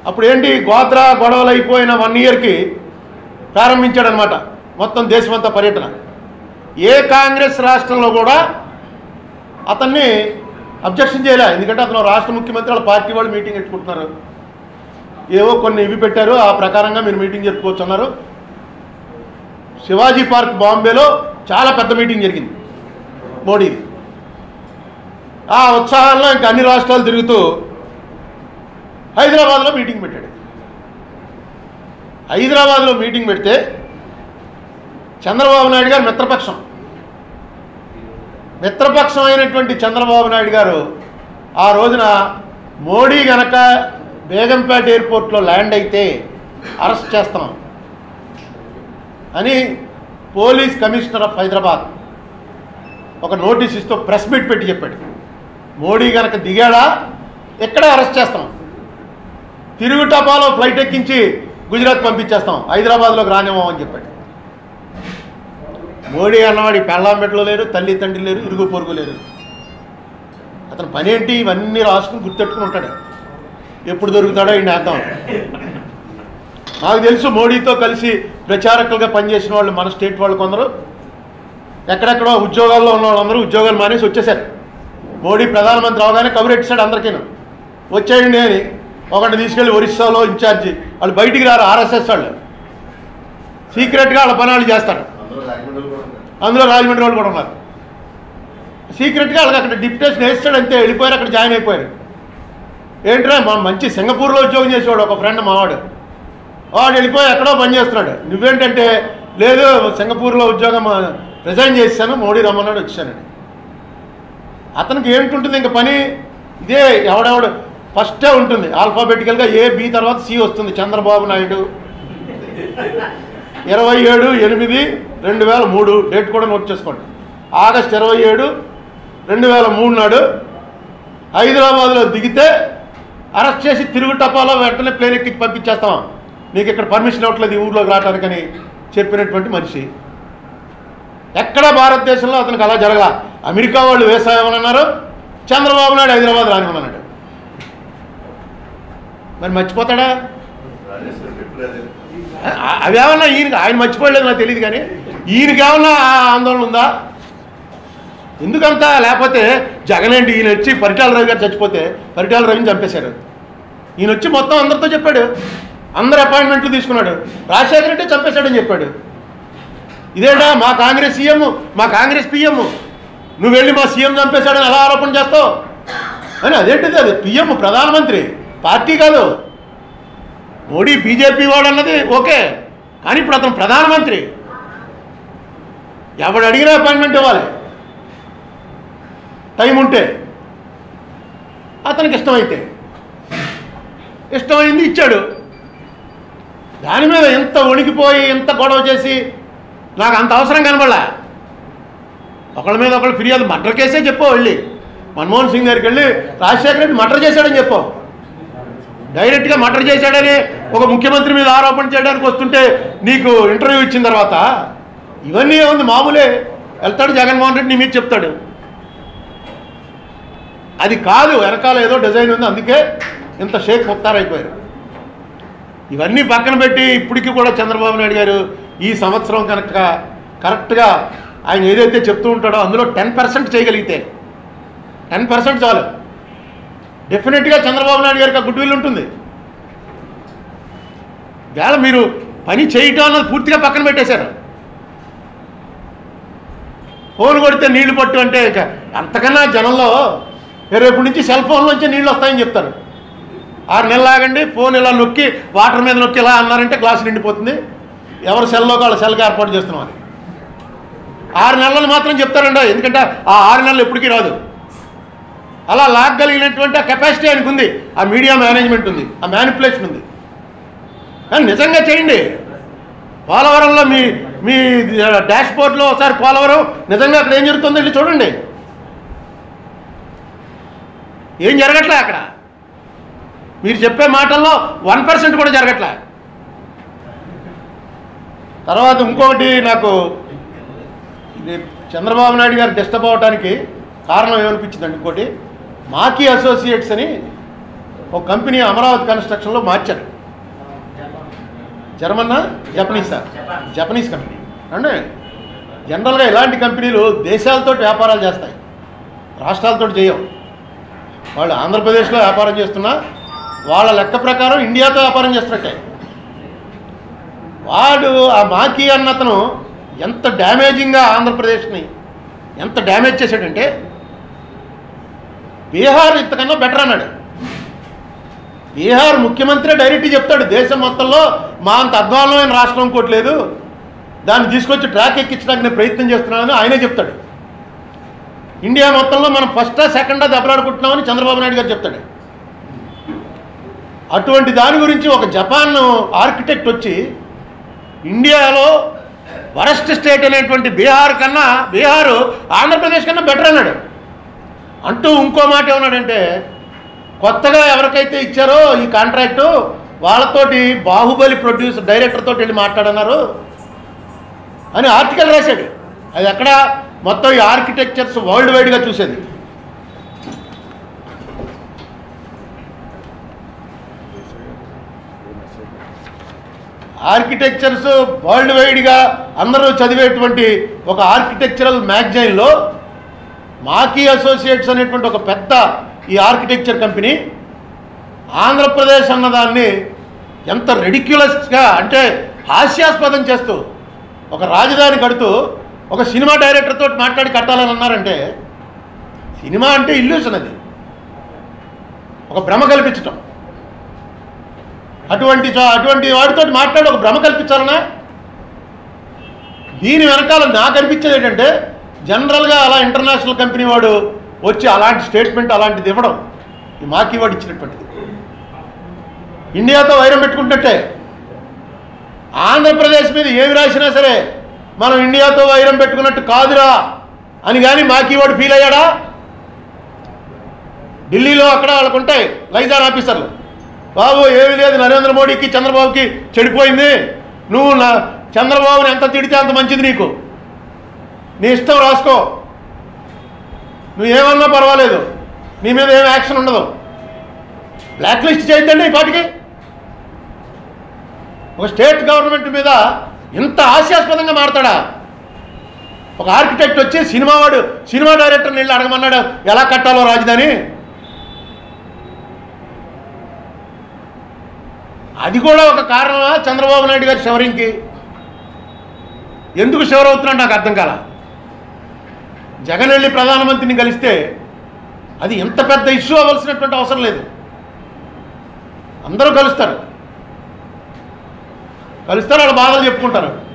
అప్పుడు ఏంటి గోత్రా గొడవలు అయిపోయిన వన్ ఇయర్కి ప్రారంభించాడనమాట మొత్తం దేశమంతా పర్యటన ఏ కాంగ్రెస్ రాష్ట్రంలో కూడా అతన్ని అబ్జెక్షన్ చేయలే ఎందుకంటే అతను రాష్ట్ర ముఖ్యమంత్రి వాళ్ళ పార్టీ వాళ్ళు మీటింగ్ పెట్టుకుంటున్నారు ఏవో కొన్ని ఇవి పెట్టారు ఆ ప్రకారంగా మీరు మీటింగ్ చెప్పుకోవచ్చు అన్నారు శివాజీ పార్క్ బాంబేలో చాలా పెద్ద మీటింగ్ జరిగింది మోడీది ఆ ఉత్సాహంలో ఇంకా అన్ని రాష్ట్రాలు తిరుగుతూ హైదరాబాద్లో మీటింగ్ పెట్టాడు హైదరాబాద్లో మీటింగ్ పెడితే చంద్రబాబు నాయుడు గారు మిత్రపక్షం మిత్రపక్షం అయినటువంటి చంద్రబాబు నాయుడు గారు ఆ రోజున మోడీ గనక బేగంపేట ఎయిర్పోర్ట్లో ల్యాండ్ అయితే అరెస్ట్ చేస్తాం అని పోలీస్ కమిషనర్ ఆఫ్ హైదరాబాద్ ఒక నోటీస్ ఇస్తూ ప్రెస్ మీట్ పెట్టి చెప్పాడు మోడీ గనక దిగాడా ఎక్కడే అరెస్ట్ చేస్తాం తిరుగు టపాలో ఫ్లైట్ ఎక్కించి గుజరాత్ పంపించేస్తాం హైదరాబాద్లోకి రానివ్వం అని చెప్పాడు మోడీ అన్నవాడి పెళ్ళాంబెట్లో లేరు తల్లి తండ్రి లేరు ఇరుగు పొరుగు లేరు అతని పని ఏంటి ఇవన్నీ రాసుకుని గుర్తెట్టుకుని ఉంటాడు ఎప్పుడు దొరుకుతాడో ఈ నేద్దాం నాకు తెలుసు మోడీతో కలిసి ప్రచారకులుగా పనిచేసిన వాళ్ళు మన స్టేట్ వాళ్ళు కొందరు ఎక్కడెక్కడో ఉద్యోగాల్లో ఉన్న వాళ్ళందరూ ఉద్యోగాలు మానేసి వచ్చేసారు మోడీ ప్రధానమంత్రి అవగానే కబురు ఎట్టిసాడు అందరికీ వచ్చేయండి అని ఒకటి తీసుకెళ్ళి ఒరిస్సాలో ఇన్ఛార్జి వాళ్ళు బయటికి రారు ఆర్ఎస్ఎస్ వాళ్ళు సీక్రెట్గా వాళ్ళ పని వాళ్ళు చేస్తారు అందరూ రాజమండ్రి కూడా ఉన్నారు. అందులో రాజమండ్రి వాళ్ళు కూడా ఉన్నారు సీక్రెట్గా వాళ్ళకి అక్కడ డిప్యుటేషన్ వేస్తాడు అంతే వెళ్ళిపోయారు అక్కడ జాయిన్ అయిపోయారు ఏంట్రా మా మంచి సింగపూర్లో ఉద్యోగం చేసేవాడు ఒక ఫ్రెండ్ మావాడు వాడు వెళ్ళిపోయి ఎక్కడో పని చేస్తున్నాడు నువ్వేంటంటే లేదు సింగపూర్లో ఉద్యోగం రిజైన్ చేశాను మోడీ రమ్మన్నాడు వచ్చానండి అతనికి ఏమిటి ఇంక పని ఇదే ఎవడెవడు ఫస్టే ఉంటుంది ఆల్ఫాబెటికల్గా ఏ బి తర్వాత సి వస్తుంది చంద్రబాబు నాయుడు ఇరవై ఏడు ఎనిమిది రెండు వేల మూడు డేట్ కూడా నోట్ చేసుకోండి ఆగస్ట్ ఇరవై ఏడు రెండు వేల మూడు నాడు హైదరాబాద్లో దిగితే అరెస్ట్ చేసి తిరుగు టపాలో వెంటనే ప్లేన్ ఎక్కించి పంపించేస్తాం నీకు ఇక్కడ పర్మిషన్ ఇవ్వట్లేదు ఈ ఊర్లోకి రావడానికని చెప్పినటువంటి మనిషి ఎక్కడ భారతదేశంలో అతనికి అలా జరగల అమెరికా వాళ్ళు వేసాయమని అన్నారు చంద్రబాబు నాయుడు హైదరాబాద్ రానివ్వమన్నాడు మరి మర్చిపోతాడా రాజేశ్వరి పెట్టలేదు ఆ- అవేమన్నా ఈయనకి ఆయన మర్చిపోలేదు నాకు తెలియదు కానీ ఈయనకేమన్నా ఆ ఆందోళన ఉందా ఎందుకంతా లేకపోతే జగన్ ఏంటి ఈయన వచ్చి పరిటాల రవి గారు చచ్చిపోతే పరిటాల రవిని చంపేశారు ఈయన వచ్చి మొత్తం అందరితో చెప్పాడు అందరు అపాయింట్మెంట్లు తీసుకున్నాడు రాజశేఖర రెడ్డి చంపేశాడని చెప్పాడు ఇదేంటా మా కాంగ్రెస్ సీఎం మా కాంగ్రెస్ పిఎం నువ్వు వెళ్ళి మా సీఎం చంపేశాడని ఎలా ఆరోపణ చేస్తావు అని అదేంటిది అది పిఎం ప్రధానమంత్రి పార్టీ కాదు మోడీ బీజేపీ వాడు అన్నది ఓకే కానీ ఇప్పుడు అతను ప్రధానమంత్రి ఎవడు అడిగినా అపాయింట్మెంట్ ఇవ్వాలి టైం ఉంటే అతనికి ఇష్టమైతే ఇష్టమైంది ఇచ్చాడు దాని మీద ఎంత వణికిపోయి ఎంత గొడవ చేసి నాకు అంత అవసరం కనబడలే ఒకళ్ళ మీద ఒకళ్ళు ఫిర్యాదు మర్డర్ కేసే చెప్పు వెళ్ళి మన్మోహన్ సింగ్ గారికి వెళ్ళి రాజశేఖర రెడ్డి మర్డర్ చేశాడని చెప్పు డైరెక్ట్గా మర్డర్ చేశాడని ఒక ముఖ్యమంత్రి మీద ఆరోపణ చేయడానికి వస్తుంటే నీకు ఇంటర్వ్యూ ఇచ్చిన తర్వాత ఇవన్నీ ఏముంది మామూలే వెళ్తాడు జగన్మోహన్ రెడ్డి నీ మీద చెప్తాడు అది కాదు వెనకాల ఏదో డిజైన్ ఉంది అందుకే ఇంత షేక్ ముక్తారైపోయారు ఇవన్నీ పక్కన పెట్టి ఇప్పటికీ కూడా చంద్రబాబు నాయుడు గారు ఈ సంవత్సరం కనుక కరెక్ట్గా ఆయన ఏదైతే చెప్తూ ఉంటాడో అందులో టెన్ పర్సెంట్ చేయగలిగితే టెన్ పర్సెంట్ చాలు డెఫినెట్గా చంద్రబాబు నాయుడు గారికి ఆ గుడ్ విల్ ఉంటుంది వేళ మీరు పని చేయటం అన్నది పూర్తిగా పక్కన పెట్టేశారు ఫోన్ కొడితే నీళ్లు పట్టు అంటే ఇక అంతకన్నా జనంలో రేపటి నుంచి సెల్ ఫోన్లోంచి నీళ్ళు వస్తాయని చెప్తారు ఆరు నెలలు ఆగండి ఫోన్ ఇలా నొక్కి వాటర్ మీద నొక్కి ఇలా అన్నారంటే గ్లాస్ నిండిపోతుంది ఎవరు సెల్లో వాళ్ళ సెల్కి ఏర్పాటు చేస్తున్నాం అని ఆరు నెలలు మాత్రం చెప్తారండి ఎందుకంటే ఆ ఆరు నెలలు ఎప్పటికీ రాదు అలా లాగగలిగినటువంటి ఆ కెపాసిటీ ఆయనకు ఉంది ఆ మీడియా మేనేజ్మెంట్ ఉంది ఆ మ్యానిపులేషన్ ఉంది కానీ నిజంగా చేయండి పోలవరంలో మీ మీ డాష్ బోర్డ్లో ఒకసారి పోలవరం నిజంగా అక్కడ ఏం జరుగుతుందో వెళ్ళి చూడండి ఏం జరగట్లే అక్కడ మీరు చెప్పే మాటల్లో వన్ పర్సెంట్ కూడా జరగట్లే తర్వాత ఇంకొకటి నాకు ఇది చంద్రబాబు నాయుడు గారు డిస్టర్బ్ అవడానికి కారణం ఏమనిపించిందండి ఇంకోటి మాకీ అసోసియేట్స్ అని ఒక కంపెనీ అమరావతి కన్స్ట్రక్షన్లో మార్చారు జర్మన్నా జపనీసా జపాన్. జపనీస్ కంపెనీ అంటే జనరల్గా ఇలాంటి కంపెనీలు దేశాలతో వ్యాపారాలు చేస్తాయి రాష్ట్రాలతో చేయవు వాళ్ళు ఆంధ్రప్రదేశ్లో వ్యాపారం చేస్తున్నా వాళ్ళ లెక్క ప్రకారం ఇండియాతో వ్యాపారం చేస్తున్నట్టే వాడు ఆ మాకీ అన్నతను ఎంత డ్యామేజింగ్గా ఆంధ్రప్రదేశ్ని ఎంత డ్యామేజ్ చేశాడంటే బీహార్ ఇంతకన్నా బెటర్ అన్నాడు బీహార్ ముఖ్యమంత్రి డైరెక్ట్ చెప్తాడు దేశం మొత్తంలో మా అంత అధ్వానమైన రాష్ట్రం ఇంకోటి లేదు దాన్ని తీసుకొచ్చి ట్రాక్ ఎక్కించడానికి నేను ప్రయత్నం చేస్తున్నానని ఆయనే చెప్తాడు ఇండియా మొత్తంలో మనం ఫస్టా సెకండా దెబ్బలాడుకుంటున్నామని చంద్రబాబు నాయుడు గారు చెప్తాడు అటువంటి దాని గురించి ఒక జపాన్ ఆర్కిటెక్ట్ వచ్చి ఇండియాలో వరస్ట్ స్టేట్ అనేటువంటి బీహార్ కన్నా బీహారు ఆంధ్రప్రదేశ్ కన్నా బెటర్ అన్నాడు అంటూ ఇంకో మాట ఏమన్నాడంటే కొత్తగా ఎవరికైతే ఇచ్చారో ఈ కాంట్రాక్టు వాళ్ళతోటి బాహుబలి ప్రొడ్యూసర్ డైరెక్టర్ తోటి వెళ్ళి మాట్లాడన్నారు అని ఆర్టికల్ రాశాడు అది ఎక్కడ మొత్తం ఈ ఆర్కిటెక్చర్స్ వరల్డ్ వైడ్గా చూసేది ఆర్కిటెక్చర్స్ వరల్డ్ వైడ్గా అందరూ చదివేటువంటి ఒక ఆర్కిటెక్చరల్ మ్యాగజైన్లో మాకీ అసోసియేట్స్ అనేటువంటి ఒక పెద్ద ఈ ఆర్కిటెక్చర్ కంపెనీ ఆంధ్రప్రదేశ్ అన్నదాన్ని ఎంత రెడిక్యులస్గా అంటే హాస్యాస్పదం చేస్తూ ఒక రాజధాని కడుతూ ఒక సినిమా డైరెక్టర్ తోటి మాట్లాడి కట్టాలని అన్నారంటే సినిమా అంటే ఇల్యూషన్ అది ఒక భ్రమ కల్పించటం అటువంటి చా- అటువంటి వాడితో మాట్లాడి ఒక భ్రమ కల్పించాలనా దీని వెనకాల నాకు అనిపించేది ఏంటంటే జనరల్గా అలా ఇంటర్నేషనల్ కంపెనీ వాడు వచ్చి అలాంటి స్టేట్మెంట్ అలాంటిది ఇవ్వడం ఈ మాకీ వాడు ఇచ్చినటువంటిది ఇండియాతో వైరం పెట్టుకుంటే ఆంధ్రప్రదేశ్ మీద ఏమి రాసినా సరే మనం ఇండియాతో వైరం పెట్టుకున్నట్టు కాదురా అని కానీ మాకీ వాడు ఫీల్ అయ్యాడా ఢిల్లీలో అక్కడ వాళ్ళకు ఉంటాయి లైజాన్ ఆఫీసర్లు బాబు ఏమీ లేదు నరేంద్ర మోడీకి చంద్రబాబుకి చెడిపోయింది నువ్వు నా చంద్రబాబుని ఎంత తిడితే అంత మంచిది నీకు నీ ఇష్టం రాసుకో నువ్వు ఏమన్నా పర్వాలేదు నీ మీద ఏం యాక్షన్ ఉండదు బ్లాక్ లిస్ట్ చేయొద్దండి ఈ పాటికి ఒక స్టేట్ గవర్నమెంట్ మీద ఇంత హాస్యాస్పదంగా మారతాడా ఒక ఆర్కిటెక్ట్ వచ్చి సినిమా వాడు సినిమా డైరెక్టర్ని వెళ్ళి అడగమన్నాడు ఎలా కట్టాలో రాజధాని అది కూడా ఒక కారణమా చంద్రబాబు నాయుడు గారి షవరింగ్కి ఎందుకు షవర్ అవుతున్నాడు నాకు అర్థం కాల జగన్ వెళ్ళి ప్రధానమంత్రిని కలిస్తే అది ఎంత పెద్ద ఇష్యూ అవ్వాల్సినటువంటి అవసరం లేదు అందరూ కలుస్తారు కలుస్తారు వాళ్ళ బాధలు చెప్పుకుంటారు